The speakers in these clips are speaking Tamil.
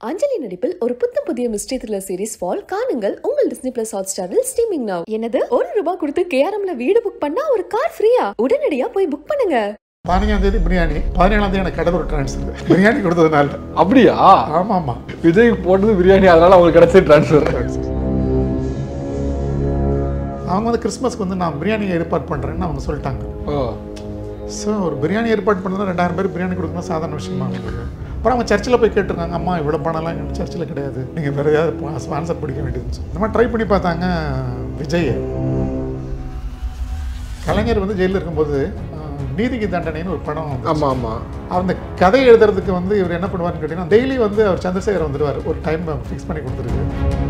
அஞ்சலி நடிப்பில் ஒரு புத்தம் புதிய மிஸ்ட்ரி த்ரில்லர் சீரிஸ் ஃபால் காணுங்கள் உங்கள் டிஸ்னி பிளஸ் ஹாட் ஸ்டாரில் ஸ்ட்ரீமிங் நவ் என்னது ஒரு ரூபாய் கொடுத்து கேஆர்எம்ல வீடு புக் பண்ணா ஒரு கார் ஃப்ரீயா உடனடியா போய் புக் பண்ணுங்க பதினஞ்சாம் தேதி பிரியாணி பதினேழாம் தேதி எனக்கு கடலூர் டிரான்ஸ்ஃபர் பிரியாணி கொடுத்ததுனால அப்படியா ஆமாம் ஆமாம் விஜய் போட்டது பிரியாணி அதனால அவங்களுக்கு கிடைச்ச ட்ரான்ஸ்ஃபர் அவங்க வந்து கிறிஸ்மஸ்க்கு வந்து நான் பிரியாணி ஏற்பாடு பண்ணுறேன்னு அவங்க சொல்லிட்டாங்க ஓ ஸோ ஒரு பிரியாணி ஏற்பாடு பண்ணது ரெண்டாயிரம் பேர் பிரியாணி கொடுக்கணும் சாதாரண விஷயமா அவங்களுக்கு அப்புறம் அவங்க சர்ச்சில் போய் கேட்டிருக்காங்க அம்மா இவ்வளோ பணம்லாம் எங்கள் சர்ச்சில் கிடையாது நீங்கள் வேறு ஏதாவது ஸ்பான்சர் பிடிக்க வேண்டியதுன்னு சொல்லி இந்த மாதிரி ட்ரை பண்ணி பார்த்தாங்க விஜய் கலைஞர் வந்து ஜெயிலில் இருக்கும்போது அஹ், நீதிக்கு தண்டனைன்னு ஒரு படம் வந்துச்சு. ஆமா ஆமா அந்த கதை எழுதுறதுக்கு வந்து இவர் என்ன பண்ணுவார்னு கேட்டிங்கன்னா டெய்லி வந்து அவர் சந்திரசேகர் வந்துடுவார் ஒரு டைம் ஃபிக்ஸ் பண்ணி கொடுத்துருக்கு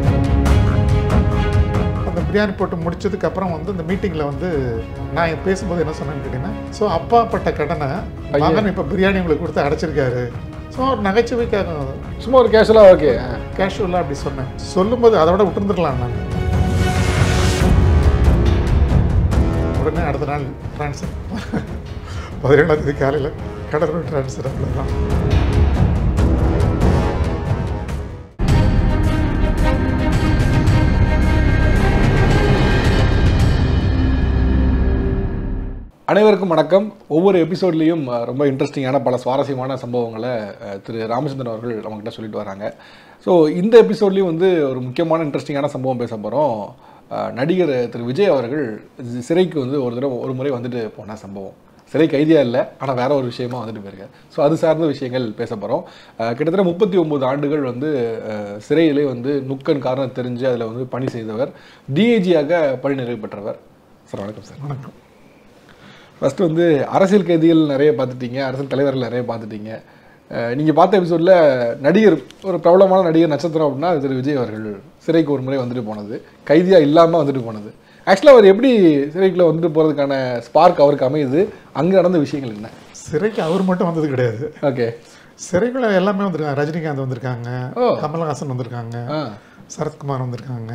அந்த பிரியாணி போட்டு முடிச்சதுக்கு அப்புறம் வந்து இந்த மீட்டிங்கில் வந்து நான் பேசும்போது என்ன சொன்னேன்னு கேட்டிங்கன்னா ஸோ அப்பா பட்ட கடனை மகன் இப்போ பிரியாணி உங்களுக்கு கொடுத்து அடைச்சிருக்காரு ஸோ ஒரு நகைச்சுவைக்காக சும்மா ஒரு கேஷுவலா ஓகே கேஷுவலாக அப்படி சொன்னேன் சொல்லும்போது அதை விட விட்டுருந்துருக்கலாம் நான் உடனே அடுத்த நாள் ட்ரான்ஸ்ஃபர் பதினேழாம் தேதி காலையில் கடலூர் ட்ரான்ஸ்ஃபர் அவ்வளோதான் அனைவருக்கும் வணக்கம் ஒவ்வொரு எபிசோட்லேயும் ரொம்ப இன்ட்ரெஸ்டிங்கான பல சுவாரஸ்யமான சம்பவங்களை அஹ், திரு ராமச்சந்திரன் அவர்கள் நம்மகிட்ட சொல்லிட்டு வராங்க ஸோ இந்த எபிசோட்லேயும் வந்து ஒரு முக்கியமான இன்ட்ரெஸ்டிங்கான சம்பவம் பேச போகிறோம் நடிகர் திரு விஜய் அவர்கள் சி- சிறைக்கு வந்து ஒரு தடவை ஒரு முறை வந்துட்டு போன சம்பவம் சிறை கைதியா இல்லை ஆனால் வேற ஒரு விஷயமா வந்துட்டு போயிருக்காரு ஸோ அது சார்ந்த விஷயங்கள் பேச போகிறோம் கிட்டத்தட்ட முப்பத்தி ஒன்பது ஆண்டுகள் வந்து அஹ், சிறையிலே வந்து நுக்கன் காரணம் தெரிஞ்சு அதில் வந்து பணி செய்தவர் டிஐஜியாக பணி நிறைவு பெற்றவர் சார் வணக்கம் சார் வணக்கம் ஃபர்ஸ்ட் வந்து அரசியல் கைதிகள் நிறைய பார்த்துட்டீங்க அரசியல் தலைவர்கள் நிறைய பார்த்துட்டீங்க அஹ் நீங்க பார்த்த எபிசோட்ல நடிகர் ஒரு பிரபலமான நடிகர் நட்சத்திரம் அப்படின்னா அது திரு விஜய் அவர்கள் சிறைக்கு ஒரு முறை வந்துட்டு போனது கைதியா இல்லாம வந்துட்டு போனது ஆக்சுவலாக அவர் எப்படி சிறைக்குள்ள வந்துட்டு போறதுக்கான ஸ்பார்க் அவருக்கு அமையுது அங்க நடந்த விஷயங்கள் என்ன சிறைக்கு அவர் மட்டும் வந்தது கிடையாது ஓகே சிறைக்குள்ள எல்லாமே வந்திருக்காங்க ரஜினிகாந்த் வந்திருக்காங்க ஓ. கமலஹாசன் வந்திருக்காங்க ஆ சரத்குமார் வந்திருக்காங்க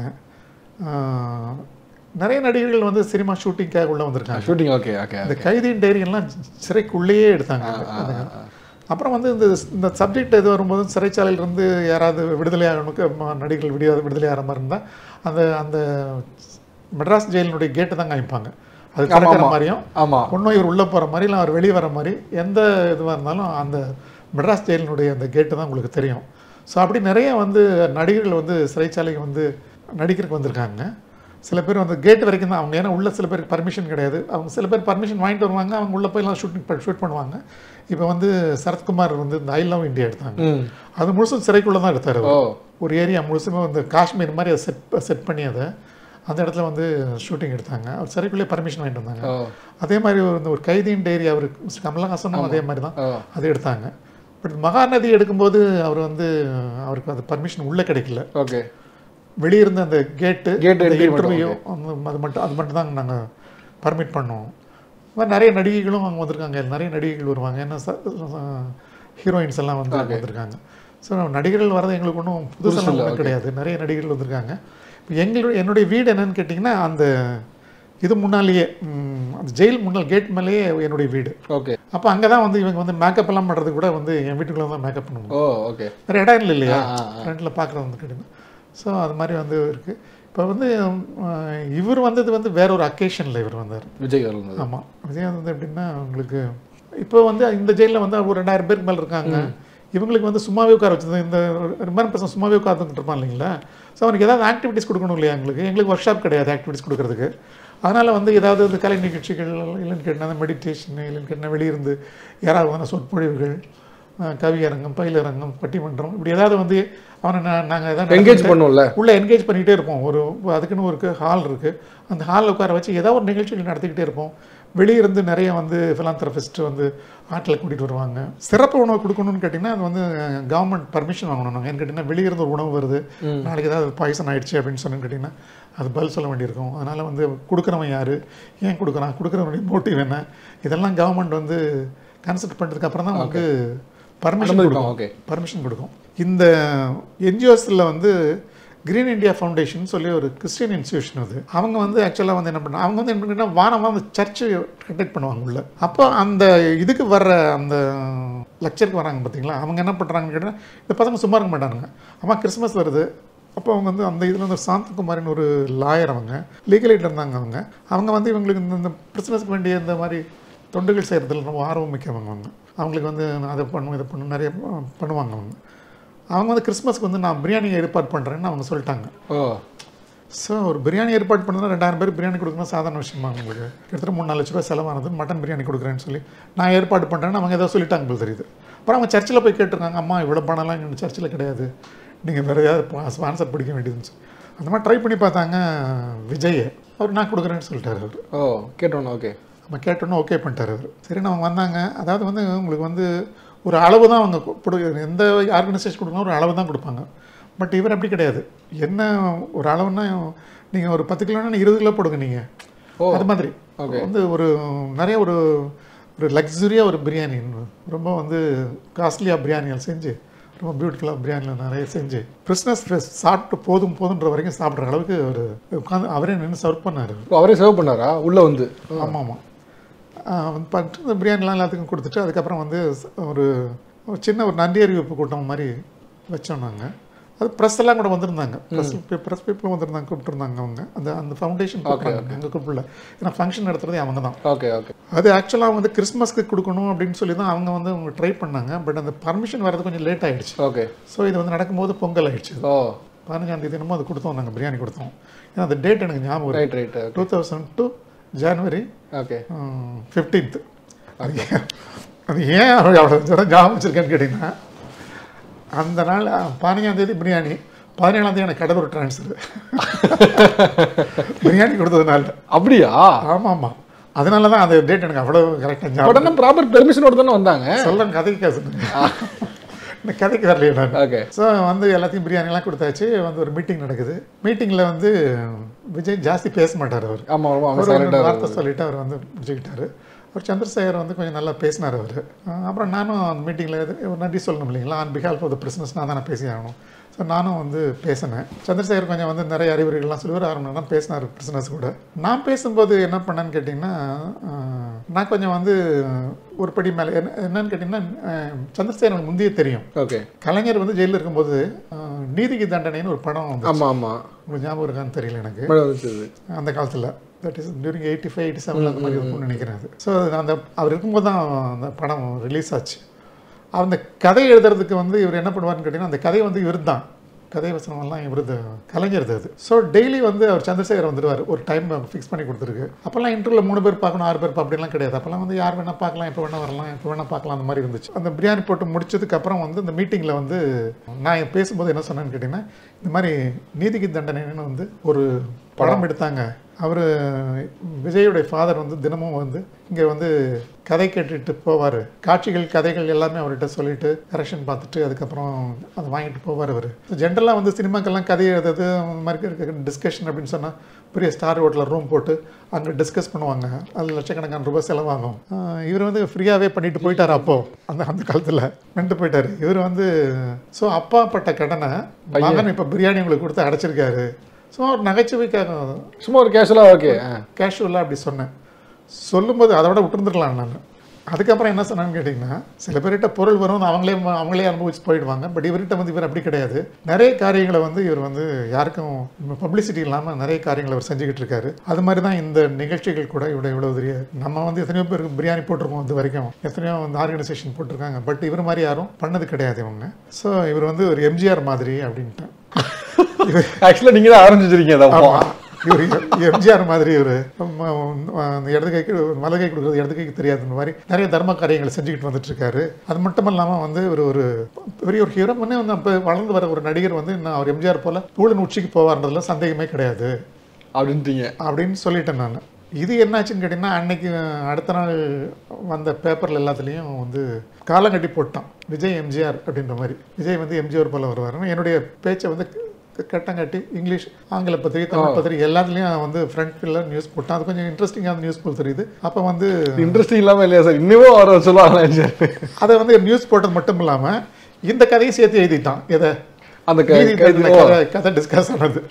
ஆஹ், நிறைய நடிகர்கள் வந்து சினிமா ஷூட்டிங்காக உள்ள வந்திருக்காங்க ஷூட்டிங் ஓகே ஓகே இந்த கைதியின் டைரி எல்லாம் சிறைக்குள்ளேயே எடுத்தாங்க அப்புறம் வந்து இந்த இந்த சப்ஜெக்ட் எது வரும்போது சிறைச்சாலையில இருந்து யாராவது விடுதலை ஆகணுக்கு ம- நடிகர்கள் விடிய விடுதலை ஆகிற மாதிரி இருந்தால் அந்த அந்த மெட்ராஸ் ஜெயிலினுடைய கேட்டு தான் காமிப்பாங்க அது ஆமா, திறக்கிற ஆமா. மாதிரியும் ஆமா ஒன்றும் இவர் உள்ளே போகிற மாதிரி இல்லை அவர் வெளியே வர மாதிரி எந்த இதுவாக இருந்தாலும் அந்த மெட்ராஸ் ஜெயிலினுடைய அந்த கேட்டு தான் உங்களுக்கு தெரியும் ஸோ அப்படி நிறைய வந்து நடிகர்கள் வந்து சிறைச்சாலைக்கு வந்து நடிக்கிறதுக்கு வந்திருக்காங்க சில பேர் வந்து கேட் வரைக்கும் தான் அவங்க ஏன்னா உள்ள சில பேருக்கு பர்மிஷன் கிடையாது அவங்க சில பேர் பர்மிஷன் வாங்கிட்டு வருவாங்க அவங்க உள்ளே போய் எல்லாம் ஷூட்டிங் ஷூட் பண்ணுவாங்க இப்போ வந்து சரத்குமார் வந்து இந்த ஐ லவ் இந்தியா எடுத்தாங்க ம் அது முழுசும் சிறைக்குள்ளே தான் எடுத்தார் ஓ ஒரு ஏரியா முழுசுமே வந்து காஷ்மீர் மாதிரி அதை செட் செட் பண்ணி அதை அந்த இடத்துல வந்து ஷூட்டிங் எடுத்தாங்க அவர் சிறைக்குள்ளே பர்மிஷன் வாங்கிட்டு வந்தாங்க ஓ அதே மாதிரி ஒரு இந்த ஒரு கைதியின் டைரி அவர் மிஸ்டர் கமலஹாசனும் அதே மாதிரி தான் ஓ அதை எடுத்தாங்க பட் மகாநதி எடுக்கும்போது அவர் வந்து அவருக்கு அந்த பர்மிஷன் உள்ளே கிடைக்கல ஓகே வெளியே இருந்த அந்த கேட்டு Gate entry மட்டும், இன்டர்வியூ அது மட்டும் அது மட்டும் தான் நாங்கள் பர்மிட் பண்ணோம் இந்த மாதிரி நிறைய நடிகைகளும் அங்கே வந்திருக்காங்க நிறைய நடிகைகள் வருவாங்க ஏன்னா ஹீரோயின்ஸ் எல்லாம் வந்து அங்க வந்திருக்காங்க ஸோ நடிகர்கள் வரது எங்களுக்கு ஒன்றும் புதுசெல்லாம் ஒன்றும் கிடையாது நிறைய நடிகர்கள் வந்திருக்காங்க இப்போ எங்களுடைய என்னுடைய வீடு என்னன்னு கேட்டிங்கன்னா அந்த இது முன்னாலேயே ம், அந்த ஜெயில் முன்னால் கேட் மேலேயே என்னுடைய வீடு ஓகே அப்போ அங்கே தான் வந்து இவங்க வந்து மேக்கப் எல்லாம் பண்ணுறதுக்கு கூட வந்து என் வீட்டுக்குள்ளே தான் மேக்கப் பண்ணுவாங்க ஓ ஓகே வேறு இடம் இல்லை இல்லையா ஆ, ஆ, ஃப்ரண்ட்டில் பார்க்குறது வந்து கிடையாது ஸோ அது மாதிரி வந்து இருக்குது இப்போ வந்து அஹ், இவர் வந்தது வந்து வேற ஒரு அக்கேஷனில் இவர் வந்தார் விஜய் அவர்கள் வந்தது. ஆமாம் விஜயகாந்த் வந்து எப்படின்னா உங்களுக்கு இப்போ வந்து இந்த ஜெயிலில் வந்து ஒரு ரெண்டாயிரம் பேருக்கு மேலே இருக்காங்க இவங்களுக்கு வந்து சும்மாவே உட்கார வச்சது இந்த ரிமாண்ட் பர்சன் சும்மாவே உட்காந்துட்டு இருப்பான் இல்லைங்களா ஸோ அவனுக்கு ஏதாவது ஆக்டிவிட்டிஸ் கொடுக்கணும் இல்லையா எங்களுக்கு எங்களுக்கு ஒர்க் ஷாப் கிடையாது ஆக்டிவிட்டிஸ் கொடுக்கறதுக்கு அதனால் வந்து ஏதாவது இந்த கலை நிகழ்ச்சிகள் இல்லைன்னு கேட்டினா மெடிடேஷன் இல்லைன்னு கேட்டினா வெளியிருந்து யாராவது வந்து சொற்பொழிவுகள் அஹ், கவியரங்கம் பயிலரங்கம் பட்டிமன்றம் இப்படி ஏதாவது வந்து அவனை நாங்கள் ஏதாவது என்கேஜ் பண்ணுவோம்ல உள்ளே என்கேஜ் பண்ணிகிட்டே இருப்போம் ஒரு அதுக்குன்னு ஒரு ஹால் இருக்குது அந்த ஹாலில் உட்கார வச்சு ஏதோ ஒரு நிகழ்ச்சிகள் நடத்திக்கிட்டே இருப்போம் வெளிய இருந்து நிறைய வந்து ஃபிலாந்தரபிஸ்ட் வந்து ஆட்டில் கூட்டிகிட்டு வருவாங்க சிறப்பு உணவு கொடுக்கணும்னு கேட்டிங்கன்னா அது வந்து கவர்மெண்ட் பர்மிஷன் வாங்கணும் நாங்கள் ஏன்னு கேட்டிங்கன்னா வெளிய இருந்து ஒரு உணவு வருது நாளைக்கு ஏதாவது பாய்சன் ஆயிடுச்சு அப்படின்னு சொன்னு கேட்டிங்கன்னா அது பதில் சொல்ல வேண்டியிருக்கும் அதனால் வந்து கொடுக்குறவன் யார் ஏன் கொடுக்குறான் கொடுக்குறவனுடைய மோட்டிவ் என்ன இதெல்லாம் கவர்மெண்ட் வந்து கன்சல்ட் பண்ணதுக்கு அப்புறம் தான் வந்து பர்மிஷன் அனுமதி கொடுக்கும் ஓகே பர்மிஷன் கொடுக்கும் இந்த என்ஜிஓஸில் வந்து கிரீன் இந்தியா ஃபவுண்டேஷன் சொல்லி ஒரு கிறிஸ்டியன் இன்ஸ்டியூஷன் அது அவங்க வந்து ஆக்சுவலாக வந்து என்ன பண்ண அவங்க வந்து என்ன பண்ணுன்னா வாரம் வாரம் சர்ச்சு கண்டக்ட் பண்ணுவாங்க உள்ள அப்போ அந்த இதுக்கு வர்ற அந்த லெக்சருக்கு வராங்க பார்த்தீங்களா அவங்க என்ன பண்ணுறாங்கன்னு கேட்டால் இந்த பசங்க சும்மா இருக்க மாட்டானுங்க அம்மா கிறிஸ்மஸ் வருது அப்போ அவங்க வந்து அந்த இதில் வந்து சாந்தகுமாரின்னு ஒரு லாயர் அவங்க லீகல் எய்ட் இருந்தாங்க அவங்க அவங்க வந்து இவங்களுக்கு இந்த இந்த பிரிசனஸ்க்கு வேண்டிய இந்த மாதிரி தொண்டுகள் செய்கிறதுல ரொம்ப ஆர்வம் மிக்கவங்க அவங்க அவங்களுக்கு வந்து நான் அதை பண்ணுவோம் இதை பண்ணும் நிறைய ப- பண்ணுவாங்க அவங்க அவங்க வந்து கிறிஸ்மஸ்க்கு வந்து நான் பிரியாணி ஏற்பாடு பண்ணுறேன்னு அவங்க சொல்லிட்டாங்க ஓ ஸோ ஒரு பிரியாணி ஏற்பாடு பண்ணதுனா ரெண்டாயிரம் பேர் பிரியாணி கொடுக்கணும் சாதாரண விஷயமா உங்களுக்கு கிட்டத்தட்ட மூணு நாலு லட்ச ரூபாய் செலவானது மட்டன் பிரியாணி கொடுக்குறேன்னு சொல்லி நான் ஏற்பாடு பண்ணுறேன்னு அவங்க ஏதோ சொல்லிட்டாங்க போல் தெரியுது அப்புறம் அவங்க சர்ச்சில் போய் கேட்டிருக்காங்க அம்மா இவ்வளோ பணம்லாம் எங்கள் சர்ச்சில் கிடையாது நீங்கள் வேறு ஏதாவது ஸ்பான்சர் பிடிக்க வேண்டியதுன்னு சொல்லி அந்த மாதிரி ட்ரை பண்ணி பார்த்தாங்க விஜய் அவர் நான் கொடுக்குறேன்னு சொல்லிட்டாரு அவர் ஓ கேட்டோண்ணா ஓகே நம்ம கேட்டோன்னே ஓகே பண்ணிட்டார் அவர் சரி அவங்க வந்தாங்க அதாவது வந்து உங்களுக்கு வந்து ஒரு அளவு தான் அவங்க கொடு எந்த ஆர்கனைசேஷன் கொடுக்கணும் ஒரு அளவு தான் கொடுப்பாங்க பட் இவர் அப்படி கிடையாது என்ன ஒரு அளவுன்னா நீங்கள் ஒரு பத்து கிலோனா இருபது கிலோ போடுங்க நீங்கள் அது மாதிரி வந்து ஒரு நிறைய ஒரு ஒரு லக்ஸுரியாக ஒரு பிரியாணி ரொம்ப வந்து காஸ்ட்லியாக பிரியாணிகள் செஞ்சு ரொம்ப பியூட்டிஃபுல்லாக பிரியாணியில் நிறைய செஞ்சு பிரிஸ்னஸ் சாப்பிட்டு போதும் போதுன்ற வரைக்கும் சாப்பிட்ற அளவுக்கு அவர் உட்காந்து அவரே நின்று சர்வ் பண்ணார் ஓ, அவரே சேவ் பண்ணாரா உள்ளே வந்து ஆமாம் ஆமாம் வந்து பண்ணிட்டு இந்த பிரியாணிலாம் எல்லாத்துக்கும் கொடுத்துட்டு அதுக்கப்புறம் வந்து ஸ்- ஒரு ஒரு சின்ன ஒரு நன்றி அறிவிப்பு கூட்டம் மாதிரி வச்சோம் நாங்கள் அது ப்ரெஸ் எல்லாம் கூட வந்திருந்தாங்க ப்ரெஸ் ப்ரெஸ் பீப்புளும் வந்திருந்தாங்க கூப்பிட்டுருந்தாங்க அவங்க அந்த அந்த ஃபவுண்டேஷன் கூப்பிட்றாங்க எங்கள் கூப்பிடல ஏன்னா ஃபங்க்ஷன் நடத்துறதே அவங்க தான் ஓகே ஓகே அது ஆக்சுவலாக வந்து கிறிஸ்மஸ்க்கு கொடுக்கணும் அப்படின்னு சொல்லி தான் அவங்க வந்து அவங்க ட்ரை பண்ணாங்க பட் அந்த பர்மிஷன் வர்றது கொஞ்சம் லேட் ஆயிடுச்சு ஓகே ஸோ இது வந்து நடக்கும்போது பொங்கல் ஆயிடுச்சு ஓ பதினஞ்சாம் தேதி என்னமோ அது கொடுத்தோம் நாங்கள் பிரியாணி கொடுத்தோம் ஏன்னா அந்த டேட் எனக்கு ஞாபகம் right right two thousand two ஜனவரி ஓகே ஃபிஃப்டீன்த்து அது ஏன் அது ஏன் அவர் அவ்வளோ தூரம் ஞாபகம் வச்சிருக்கேன்னு கேட்டிங்கன்னா அந்த நாள் பதினஞ்சாம் தேதி பிரியாணி பதினேழாம் தேதி எனக்கு கடலூர் ட்ரான்ஸ்ஃபர் பிரியாணி கொடுத்ததுனால அப்படியா ஆமாம் ஆமாம் அதனால தான் அந்த டேட் எனக்கு அவ்வளோ கரெக்டாக ஞாபகம் பட் ஆனால் ப்ராப்பர் பெர்மிஷனோட தானே வந்தாங்க சொல்ல கதைக்கு பேசுங்க இந்த கதைக்கு வரலையே நான் ஓகே ஸோ வந்து எல்லாத்தையும் பிரியாணிலாம் கொடுத்தாச்சு வந்து ஒரு மீட்டிங் நடக்குது மீட்டிங்கில் வந்து விஜய் ஜாஸ்தி பேச மாட்டார் அவர் ஆமாம் ஆமாம் அவர் அவங்க ரெண்டு வார்த்தை சொல்லிட்டு அவர் வந்து முடிச்சுக்கிட்டாரு அவர் சந்திரசேகர் வந்து கொஞ்சம் நல்லா பேசினார் அவர் அப்புறம் நானும் அந்த மீட்டிங்கில் ஒரு நன்றி சொல்லணும் இல்லைங்களா ஆன் பிஹால்ஃப் ஆஃப் த பிரிசனஸ் நான் தானே பேசி ஆகணும் ஸோ நானும் வந்து பேசினேன் சந்திரசேகர் கொஞ்சம் வந்து நிறைய அறிவுரைகள்லாம் சொல்லுவார் அரை மணி நேரம் பேசினார் பிரிசனஸ் கூட நான் பேசும்போது என்ன பண்ணேன்னு கேட்டிங்கன்னா ஆஹ், நான் கொஞ்சம் வந்து ஒரு படி மேலே என்ன என்னன்னு கேட்டிங்கன்னா ஆஹ், சந்திரசேகர் எனக்கு முந்தைய தெரியும் ஓகே கலைஞர் வந்து ஜெயிலில் இருக்கும்போது ஆஹ், நீதிக்கு தண்டனைன்னு ஒரு படம் வந்து ஆமாம் ஆமாம் உங்களுக்கு ஞாபகம் இருக்கான்னு தெரியல எனக்கு மழை வந்துச்சு அந்த காலத்தில் that is during eighty five eighty seven அந்த மாதிரி இருக்கும்னு நினைக்கிறேன் அது ஸோ அந்த அவர் இருக்கும்போது தான் அந்த படம் ரிலீஸ் ஆச்சு அந்த கதை எழுதுறதுக்கு வந்து இவர் என்ன பண்ணுவார்னு கேட்டிங்கன்னா அந்த கதை வந்து இவர் தான் கதை வசனமெல்லாம் இவரது கலைஞர் அது ஸோ டெய்லி வந்து அவர் சந்திரசேகர் வந்துடுவார் ஒரு டைம் ஃபிக்ஸ் பண்ணி கொடுத்துருக்கு அப்போல்லாம் இன்டர்வியூல மூணு பேர் பார்க்கணும் ஆறு பேர் அப்படிலாம் கிடையாது அப்போல்லாம் வந்து யார் வேணால் பார்க்கலாம் எப்போ வேணால் வரலாம் எப்போ வேணால் பார்க்கலாம் அந்த மாதிரி இருந்துச்சு அந்த பிரியாணி போட்டு முடிச்சதுக்கு அப்புறம் வந்து இந்த மீட்டிங்கில் வந்து நான் பேசும்போது என்ன சொன்னேன்னு கேட்டிங்கன்னா இந்த மாதிரி நீதிக்கு தண்டனைன்னு வந்து ஒரு படம் எடுத்தாங்க அவர் விஜயுடைய ஃபாதர் வந்து தினமும் வந்து இங்கே வந்து கதை கேட்டுட்டு போவார் காட்சிகள் கதைகள் எல்லாமே அவர்கிட்ட சொல்லிட்டு கரெக்ஷன் பார்த்துட்டு அதுக்கப்புறம் அதை வாங்கிட்டு போவார் அவர் ஜென்ரலாக வந்து சினிமாக்கெல்லாம் கதை எழுதுறது அந்த மாதிரி டிஸ்கஷன் அப்படின்னு சொன்னால் பெரிய ஸ்டார் ஹோட்டலில் ரூம் போட்டு அங்கே டிஸ்கஸ் பண்ணுவாங்க அது லட்சக்கணக்கான ரூபாய் செலவாகும் ஆஹ் இவர் வந்து ஃப்ரீயாகவே பண்ணிட்டு போயிட்டார் அப்போ அந்த அந்த காலத்தில் நின்று போயிட்டார் இவர் வந்து ஸோ அப்பா பட்ட கடனை மகன் இப்போ பிரியாணி உங்களுக்கு கொடுத்து அடைச்சிருக்காரு ஸோ ஒரு நகைச்சுவைக்காக சும்மா ஒரு கேஷுவலாக ஓகே ஆ கேஷுவலாக அப்படி சொன்னேன் சொல்லும்போது அதை விட விட்டுருந்துருக்கலாம் நான் அதுக்கப்புறம் என்ன சொன்னான்னு கேட்டிங்கன்னா சில பேர்கிட்ட பொருள் வரும் அவங்களே அவங்களே அனுபவிச்சு போயிடுவாங்க பட் இவர்கிட்ட வந்து இவர் அப்படி கிடையாது நிறைய காரியங்களை வந்து இவர் வந்து யாருக்கும் பப்ளிசிட்டி இல்லாமல் நிறைய காரியங்களை அவர் செஞ்சுக்கிட்டு இருக்காரு அது மாதிரி தான் இந்த நிகழ்ச்சிகள் கூட இவ்வளோ இவ்வளோ பெரிய நம்ம வந்து எத்தனையோ பேருக்கு பிரியாணி போட்டிருக்கோம் இது வரைக்கும் எத்தனையோ வந்து ஆர்கனைசேஷன் போட்டிருக்காங்க பட் இவர் மாதிரி யாரும் பண்ணது கிடையாது இவங்க ஸோ இவர் வந்து ஒரு எம்ஜிஆர் மாதிரி அப்படின்ட்டு ஆக்சுவலாக நீங்கள் தான் ஆரம்பிச்சு வச்சிருக்கீங்க அதை அப்போ. இவர் எம்ஜிஆர் மாதிரி ஒரு அந்த இடது கைக்கு வலது கை கொடுக்குறது இடது கைக்கு தெரியாத மாதிரி நிறைய தர்ம காரியங்களை செஞ்சுக்கிட்டு வந்துட்டு இருக்காரு அது மட்டும் இல்லாமல் வந்து ஒரு ஒரு பெரிய ஒரு ஹீரோ வந்து வந்து அப்போ வளர்ந்து வர ஒரு நடிகர் வந்து இன்னும் அவர் எம்ஜிஆர் போல பூழன் உச்சிக்கு போவார்ன்றதுல சந்தேகமே கிடையாது அப்படின்ட்டீங்க அப்படின்னு சொல்லிட்டேன் நான் இது என்னாச்சுன்னு கேட்டிங்கன்னா அன்னைக்கு அடுத்த நாள் வந்த பேப்பரில் எல்லாத்துலேயும் வந்து காலம் கட்டி போட்டான் விஜய் எம்ஜிஆர் அப்படின்ற மாதிரி விஜய் வந்து எம்ஜிஆர் போல வருவாருன்னு என்னுடைய பேச்சை வந்து க- கட்டங்காட்டி இங்கிலீஷ் ஆங்கில பத்திரிகை தமிழ் பத்திரிகை எல்லாத்துலேயும் வந்து ஃப்ரண்ட்டில் நியூஸ் போட்டான் அது கொஞ்சம் இன்ட்ரெஸ்டிங்கான நியூஸ் போல் தெரியுது அப்போ வந்து இன்ட்ரெஸ்டிங் இல்லாமல் இல்லையா சார் இன்னமும் அவரை சொல்லுவாங்களா சார் அதை வந்து நியூஸ் போட்டது மட்டும் இல்லாமல் இந்த கதையை சேர்த்து எழுதிட்டான் எதை அந்த க- மீதி கைது- இந்த ஓ. கதை கதை டிஸ்கஸ் ஆனது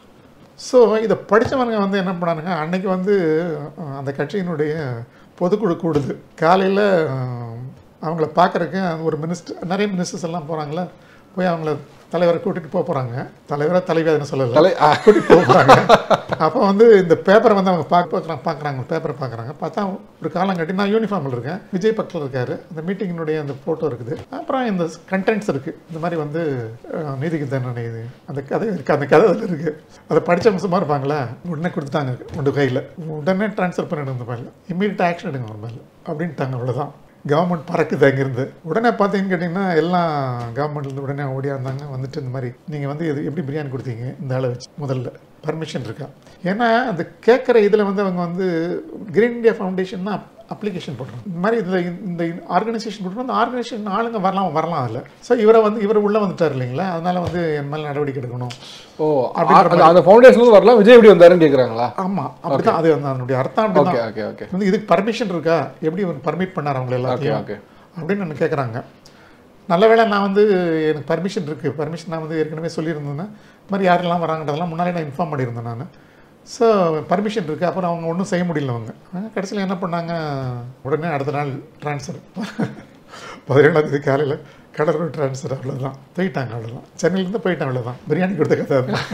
ஸோ இதை படித்தவனுங்க வந்து என்ன பண்ணானுங்க அன்னைக்கு வந்து அஹ், அந்த கட்சியினுடைய பொதுக்குழு கூடுது காலையில் அவங்கள பார்க்கறக்கு ஒரு மினிஸ்டர் நிறைய மினிஸ்டர்ஸ் எல்லாம் போகிறாங்களே போய் அவங்கள தலைவரை கூட்டிகிட்டு போக போகிறாங்க தலைவராக தலைவி அதுன்னு சொல்லலை தலை ஆ, கூட்டிட்டு போக போகிறாங்க அப்போ வந்து இந்த பேப்பரை வந்து அவங்க பார்க்க பார்க்குறாங்க பார்க்குறாங்க பேப்பரை பார்க்குறாங்க பார்த்தா ஒரு காலம் கட்டி நான் யூனிஃபார்மில் இருக்கேன் விஜய் பக்கத்தில் இருக்காரு அந்த மீட்டிங்கினுடைய அந்த ஃபோட்டோ இருக்குது அப்புறம் இந்த கண்டென்ட்ஸ் இருக்குது இந்த மாதிரி வந்து அஹ், நீதிக்கு தண்டனை இது அந்த கதை இருக்குது அந்த கதை அதில் இருக்குது அதை படித்தவங்க சும்மா இருப்பாங்களா உடனே கொடுத்துட்டாங்க உண்டு கையில் உடனே ட்ரான்ஸ்ஃபர் பண்ணிடுங்க இந்த மேலே இம்மீடியட் ஆக்ஷன் எடுங்க ஒரு மேலே அப்படின்ட்டாங்க அவ்வளோதான் கவர்மெண்ட் பறக்குது அங்கேருந்து உடனே பார்த்தீங்கன்னு கேட்டிங்கன்னா எல்லாம் கவர்மெண்ட்லேருந்து உடனே ஓடியாந்தாங்க வந்துட்டு இந்த மாதிரி நீங்கள் வந்து இது எப்படி பிரியாணி கொடுத்தீங்க இந்த ஆளை வச்சு முதல்ல பர்மிஷன் இருக்கா ஏன்னா அந்த கேட்குற இதில் வந்து அவங்க வந்து கிரீன் இந்தியா ஃபவுண்டேஷன் தான் அப்ளிகேஷன் போடுறாங்க இந்த மாதிரி இதில் இந்த ஆர்கனைசேஷன் போட்டு அந்த ஆர்கனைசேஷன் ஆளுங்க வரலாம் வரலாம் அதில் ஸோ இவரை வந்து இவர் உள்ளே வந்துட்டார் இல்லைங்களா அதனால வந்து என் மேலே நடவடிக்கை எடுக்கணும் ஓ அப்படின்ற அந்த- அந்த ஃபவுண்டேஷன்ல வரலாம் விஜய் எப்படி வந்தாருன்னு கேக்குறாங்களா ஆமாம் அப்படிதான் அது வந்து அதனுடைய அர்த்தம் அப்படி ஓகே ஓகே ஓகே வந்து இதுக்கு பர்மிஷன் இருக்கா எப்படி இவன் பர்மிட் பண்ணார் அவங்களை ஓகே எல்லாத்தையும் ஓகே அப்படின்னு என்ன கேட்குறாங்க நல்ல வேளை நான் வந்து எனக்கு பர்மிஷன் இருக்குது பர்மிஷன் நான் வந்து ஏற்கனவே சொல்லியிருந்தேன்னா இந்த மாதிரி யாரெல்லாம் வராங்கன்றதெல்லாம் முன்னாலே நான் இன்ஃபார்ம் பண்ணியிருந்தேன் நான் ஸோ பர்மிஷன் இருக்குது அப்புறம் அவங்க ஒன்றும் செய்ய முடியல அவங்க கடைசியில் என்ன பண்ணாங்க உடனே அடுத்த நாள் ட்ரான்ஸ்ஃபர் பதினேழாம் தேதி காலையில் கடலூர் ட்ரான்ஸ்ஃபர் அவ்வளோதான் போயிட்டாங்க அவ்வளோதான் சென்னையிலேருந்து போயிட்டாங்க அவ்வளோதான் பிரியாணி கொடுத்த கதை அதுதான்.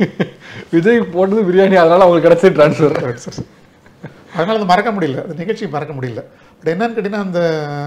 விஜய் போட்டது பிரியாணி அதனால அவங்களுக்கு கிடைச்ச ட்ரான்ஸ்ஃபர் ட்ரான்ஸ்ஃபர் அதனால் அது மறக்க முடியல அந்த நிகழ்ச்சி மறக்க முடியல பட் என்னன்னு கேட்டிங்கன்னா அந்த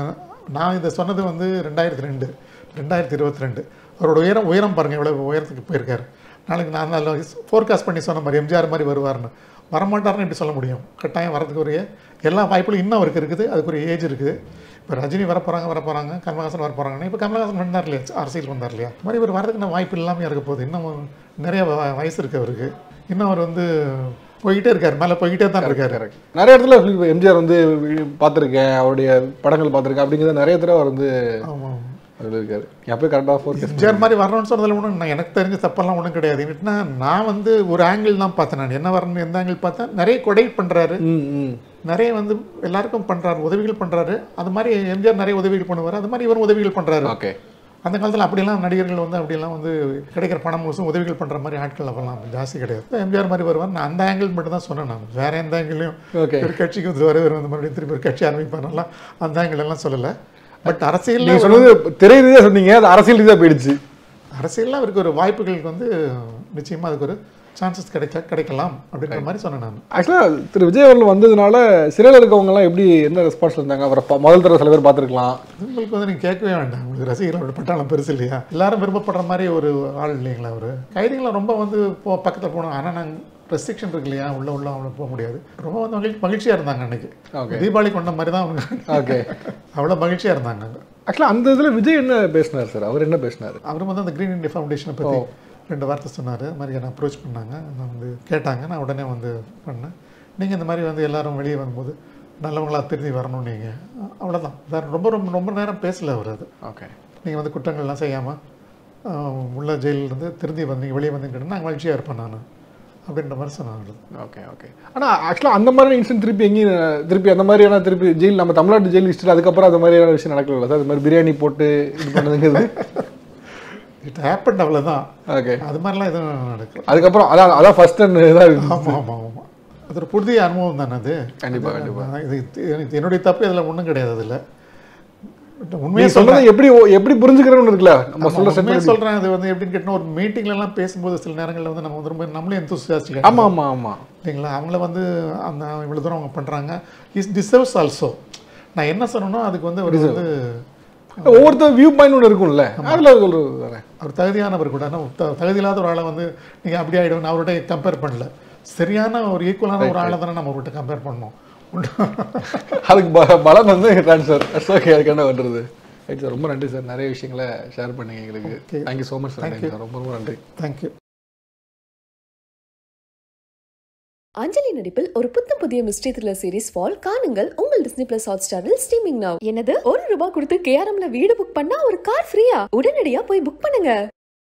நான் இதை சொன்னது வந்து ரெண்டாயிரத்தி ரெண்டு ரெண்டாயிரத்தி இருபத்தி ரெண்டு அவரோட உயரம் உயரம் பாருங்கள் எவ்வளோ உயரத்துக்கு போயிருக்காரு நாளைக்கு நான் அதில் ஃபோர்காஸ்ட் பண்ணி சொன்ன மாதிரி எம்ஜிஆர் மாதிரி வருவார்னு வரமாட்டார்னு எப்படி சொல்ல முடியும் கட்டாயம் வரதுக்கு ஒரு எல்லா வாய்ப்புகளும் இன்னும் அவருக்கு இருக்குது அதுக்கு ஒரு ஏஜ் இருக்குது இப்போ ரஜினி வர போகிறாங்க வர போகிறாங்க கமலஹாசன் வர போகிறாங்கன்னா இப்போ கமலஹாசன் வந்தார் இல்லையா அரசியல் வந்தார் இல்லையா இந்த மாதிரி இவர் வரதுக்கு நான் வாய்ப்பு இல்லாமல் இருக்க போகுது இன்னும் நிறைய வ- வயசு இருக்குது அவருக்கு இன்னும் அவர் வந்து போய்கிட்டே இருக்கார் மேலே போய்கிட்டே தான் இருக்காரு நிறைய இடத்துல இப்ப எம்ஜிஆர் வந்து பார்த்துருக்கேன் அவருடைய படங்கள் பார்த்துருக்கேன் அப்படிங்கிறத நிறைய தடவை அவர் வந்து ஆமாம் சொல்லியிருக்காரு எப்போ கரெக்டாக ஃபோர் எம்ஜிஆர் மாதிரி வரணும்னு சொன்னதில் ஒன்றும் நான் எனக்கு தெரிஞ்ச தப்பெல்லாம் ஒன்றும் கிடையாது என்னட்டுனா நான் வந்து ஒரு ஆங்கிள் தான் பார்த்தேன் நான் என்ன வரணும் எந்த ஆங்கிள் பார்த்தேன் நிறைய கொடை பண்ணுறாரு ம் ம் நிறைய வந்து எல்லாருக்கும் பண்ணுறாரு உதவிகள் பண்ணுறாரு அது மாதிரி எம்ஜிஆர் நிறைய உதவிகள் பண்ணுவார் அது மாதிரி இவரும் உதவிகள் பண்ணுறாரு ஓகே அந்த காலத்தில் அப்படிலாம் நடிகர்கள் வந்து அப்படிலாம் வந்து கிடைக்கிற பணம் முழுசும் உதவிகள் பண்ணுற மாதிரி ஆட்கள் அப்பெல்லாம் ஜாஸ்தி கிடையாது எம்ஜிஆர் மாதிரி வருவார் நான் அந்த ஆங்கிள் மட்டும் தான் சொன்னேன் நான் வேற எந்த ஆங்கிளையும் ஓகே ஒரு கட்சிக்கு வந்து வர வந்து மறுபடியும் திருப்பி ஒரு கட்சி ஆரம்பிப்பாரெல்லாம் அந்த ஆங்கிள் எல்லாம் சொல்லலை பட் அரசியல் நீங்க சொன்னது திரை ரீதியாக சொன்னீங்க அது அரசியல் ரீதியாக போயிடுச்சு அரசியலில் அவருக்கு ஒரு வாய்ப்புகளுக்கு வந்து நிச்சயமாக அதுக்கு ஒரு சான்சஸ் கிடைக்க கிடைக்கலாம் அப்படின்ற மாதிரி சொன்னேன் நான் ஆக்சுவலாக திரு விஜய் அவர்கள் வந்ததுனால சிறையில் இருக்கவங்கலாம் எப்படி என்ன ரெஸ்பான்ஸ் இருந்தாங்க அவரை ப- முதல் தடவை சில பேர் பார்த்துருக்கலாம் உங்களுக்கு வந்து நீங்கள் கேட்கவே வேண்டாம் உங்களுக்கு ரசிகர்களோட பட்டாளம் பெருசு இல்லையா எல்லாரும் விருப்பப்படுற மாதிரி ஒரு ஆள் இல்லைங்களா அவர் கைதிகளை ரொம்ப வந்து போ பக்கத்தில் போனோம் ஆனால் நாங்கள் ரெஸ்ட்ரிக்ஷன் இருக்கு இல்லையா உள்ள உள்ள அவங்க போக முடியாது ரொம்ப வந்து மகிழ்ச்சி மகிழ்ச்சியாக இருந்தாங்க அன்னைக்கு ஓகே தீபாவளி கொண்ட மாதிரி தான் அவங்க ஓகே அவ்வளோ மகிழ்ச்சியாக இருந்தாங்க அங்க. ஆக்சுவலாக அந்த இதில் விஜய் என்ன பேசினார் சார் அவர் என்ன பேசினார் அவரும் வந்து அந்த க்ரீன் இந்தியா ஃபவுண்டேஷனை பற்றி ரெண்டு வார்த்தை சொன்னார் இது மாதிரி என்னை அப்ரோச் பண்ணாங்க நான் வந்து கேட்டாங்க நான் உடனே வந்து பண்ணேன் நீங்கள் இந்த மாதிரி வந்து எல்லாரும் வெளியே வரும்போது நல்லவங்களா திரும்பி வரணும் நீங்கள் அவ்வளோதான் வேறு ரொம்ப ரொம்ப ரொம்ப நேரம் பேசல அவர் அது ஓகே நீங்கள் வந்து குற்றங்கள்லாம் செய்யாமல் உள்ள ஜெயிலிருந்து திரும்பி வந்தீங்க வெளியே வந்தீங்கன்னா நான் மகிழ்ச்சியாக இருப்பேன் நான் அப்படின்ற மாதிரி சொன்னாங்க ஓகே ஓகே ஆனால் ஆக்சுவலாக அந்த மாதிரி இன்சிடென்ட் திருப்பி எங்கேயும் திருப்பி அந்த மாதிரியான திருப்பி ஜெயில் நம்ம தமிழ்நாட்டு ஜெயில் ஹிஸ்டரி அதுக்கப்புறம் அந்த மாதிரியான விஷயம் நடக்கல சார் அது மாதிரி பிரியாணி போட்டு இது பண்ணதுங்கிறது இட் ஹேப்பன் அவ்வளோதான் ஓகே அது மாதிரிலாம் எதுவும் நடக்கல அதுக்கப்புறம் அதான் அதான் ஃபர்ஸ்ட் அண்ட் இதாக ஆமாம் ஆமாம் ஆமாம் அது ஒரு புதிய அனுபவம் தானே அது கண்டிப்பா, கண்டிப்பா. நான் இது எனக்கு என்னுடைய தப்பு இதில் ஒன்றும் கிடையாது அதில் நீங்க உண்மையாக சொல்றதை எப்படி எப்படி புரிஞ்சுக்கிறோம்னு இருக்குல்ல நம்ம சொல்ற உண்மையாக ஸ்டெப் சொல்கிறேன் அது வந்து எப்படின்னு கேட்டால் ஒரு மீட்டிங்லலாம் பேசும்போது சில நேரங்களில் வந்து நம்ம வந்து ரொம்ப நம்மளே எந்தூசியாஸ்டிக் ஆமா ஆமா ஆமா இல்லைங்களா அவங்கள வந்து அந்த இவ்வளோ தூரம் அவங்க பண்ணுறாங்க இஸ் டிசர்வ்ஸ் ஆல்சோ நான் என்ன சொன்னனோ அதுக்கு வந்து அவர் வந்து ஒவ்வொருத்தர் வியூ பாயிண்ட் ஒன்று இருக்கும்ல அதுல சொல்றது தானே அவர் தகுதியானவர் கூட ஆனால் த- தகுதியில்லாத ஒரு ஆளை வந்து நீங்கள் அப்படி ஆகிடும் நான் அவர்கிட்ட கம்பேர் பண்ணல சரியான ஒரு ஈக்குவலான ஒரு ஆளை தானே நம்ம அவர்கிட்ட கம்பேர் பண்ணோம் அதுக்கு ப- பலன் வந்து ட்ரான்ஸ்ஃபர் ஓகே அதுக்கு என்ன பண்றது ரைட் சார் ரொம்ப நன்றி சார் நிறைய விஷயங்களை ஷேர் பண்ணீங்க எங்களுக்கு Okay. Thank you so much Thank sir ரொம்ப ரொம்ப நன்றி தேங்க்யூ அஞ்சலி நடிப்பில் ஒரு புத்தம் புதிய மிஸ்ட்ரி த்ரில்லர் சீரிஸ் ஃபால் காணுங்கள் உங்கள் டிஸ்னி பிளஸ் ஹாட் ஸ்டாரில் ஸ்ட்ரீமிங் நவ் என்னது ஒரு ரூபாய் கொடுத்து கேஆர்எம்ல வீடு புக் பண்ணா ஒரு கார் ஃப்ரீயா உடனடியா போய் புக் பண்ணுங்க